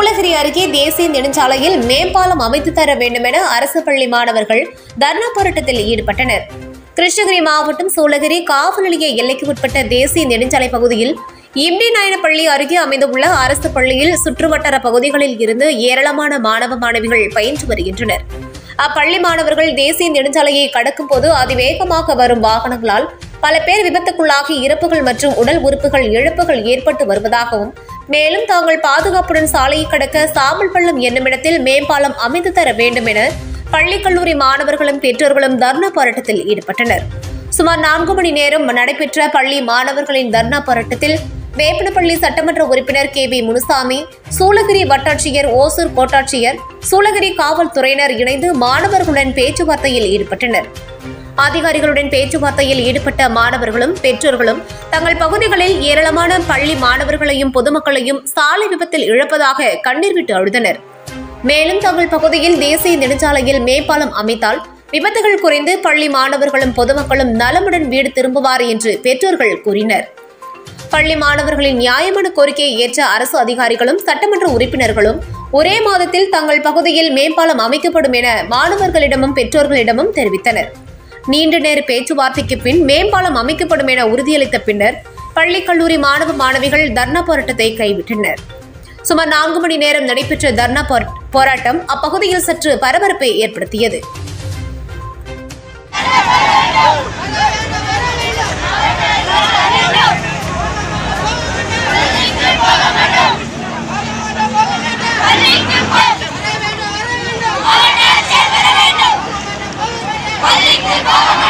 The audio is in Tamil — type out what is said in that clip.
சூளகிரி அருகே தேசிய நெடுஞ்சாலையில் மேம்பாலம் அமைத்து தர வேண்டும் என அரசு பள்ளி மாணவர்கள் தர்ணா போராட்டத்தில் ஈடுபட்டனர் கிருஷ்ணகிரி மாவட்டம் சூளகிரி காவல் நிலைய எல்லைக்கு உட்பட்ட தேசிய நெடுஞ்சாலை பகுதியில் இம்டி நாயனப்பள்ளி அருகே அமைந்துள்ள அரசு பள்ளியில் சுற்றுவட்டார பகுதிகளில் இருந்து ஏராளமான மாணவ மாணவிகள் பயின்று வருகின்றனர் அப்பள்ளி மாணவர்கள் தேசிய நெடுஞ்சாலையை கடக்கும் போது அதிவேகமாக வரும் வாகனங்களால் பல பேர் விபத்துக்குள்ளாகி இறப்புகள் மற்றும் உடல் உறுப்புகள் இழப்புகள் ஏற்பட்டு வருவதாகவும் மேலும் தாங்கள் பாதுகாப்புடன் சாலையை கடக்க சாம்பல் பள்ளம் என்னுமிடத்தில் மேம்பாலம் அமைத்து தர வேண்டும் என பள்ளி கல்லூரி மாணவர்களும் பெற்றோர்களும் தர்ணா போராட்டத்தில் ஈடுபட்டனர் சுமார் நான்கு மணி நேரம் நடைபெற்ற பள்ளி மாணவர்களின் தர்ணா போராட்டத்தில் வேப்பனப்பள்ளி சட்டமன்ற உறுப்பினர் கே வி முனுசாமி சூளகிரி வட்டாட்சியர் ஓசூர் கோட்டாட்சியர் சூளகிரி காவல்துறையினர் இணைந்து மாணவர்களுடன் பேச்சுவார்த்தையில் ஈடுபட்டனர் அதிகாரிகளுடன் பேச்சுவார்த்தையில் ஈடுபட்ட மாணவர்களும் பெற்றோர்களும் தங்கள் பகுதிகளில் ஏராளமான பள்ளி மாணவர்களையும் பொதுமக்களையும் சாலை விபத்தில் இழப்பதாக கண்ணீர் விட்டு அழுதனர் மேலும் தங்கள் பகுதியில் தேசிய நெடுஞ்சாலையில் மேம்பாலம் அமைத்தால் விபத்துகள் குறைந்து பள்ளி மாணவர்களும் பொதுமக்களும் நலமுடன் வீடு திரும்புவார் என்று பெற்றோர்கள் கூறினர் பள்ளி மாணவர்களின் நியாயமான கோரிக்கையை ஏற்ற அரசு அதிகாரிகளும் சட்டமன்ற உறுப்பினர்களும் ஒரே மாதத்தில் தங்கள் பகுதியில் மேம்பாலம் அமைக்கப்படும் என மாணவர்களிடமும் பெற்றோர்களிடமும் தெரிவித்தனர் நீண்ட நேர பேச்சுவார்த்தைக்கு பின் மேம்பாலம் அமைக்கப்படும் என உறுதியளித்த பின்னர் பள்ளி கல்லூரி மாணவ மாணவிகள் தர்ணா போராட்டத்தை கைவிட்டனர் சுமார் நான்கு மணி நேரம் நடைபெற்ற தர்ணா போரா- போராட்டம் அப்பகுதியில் சற்று பரபரப்பை ஏற்படுத்தியது பள்ளிக்கு போக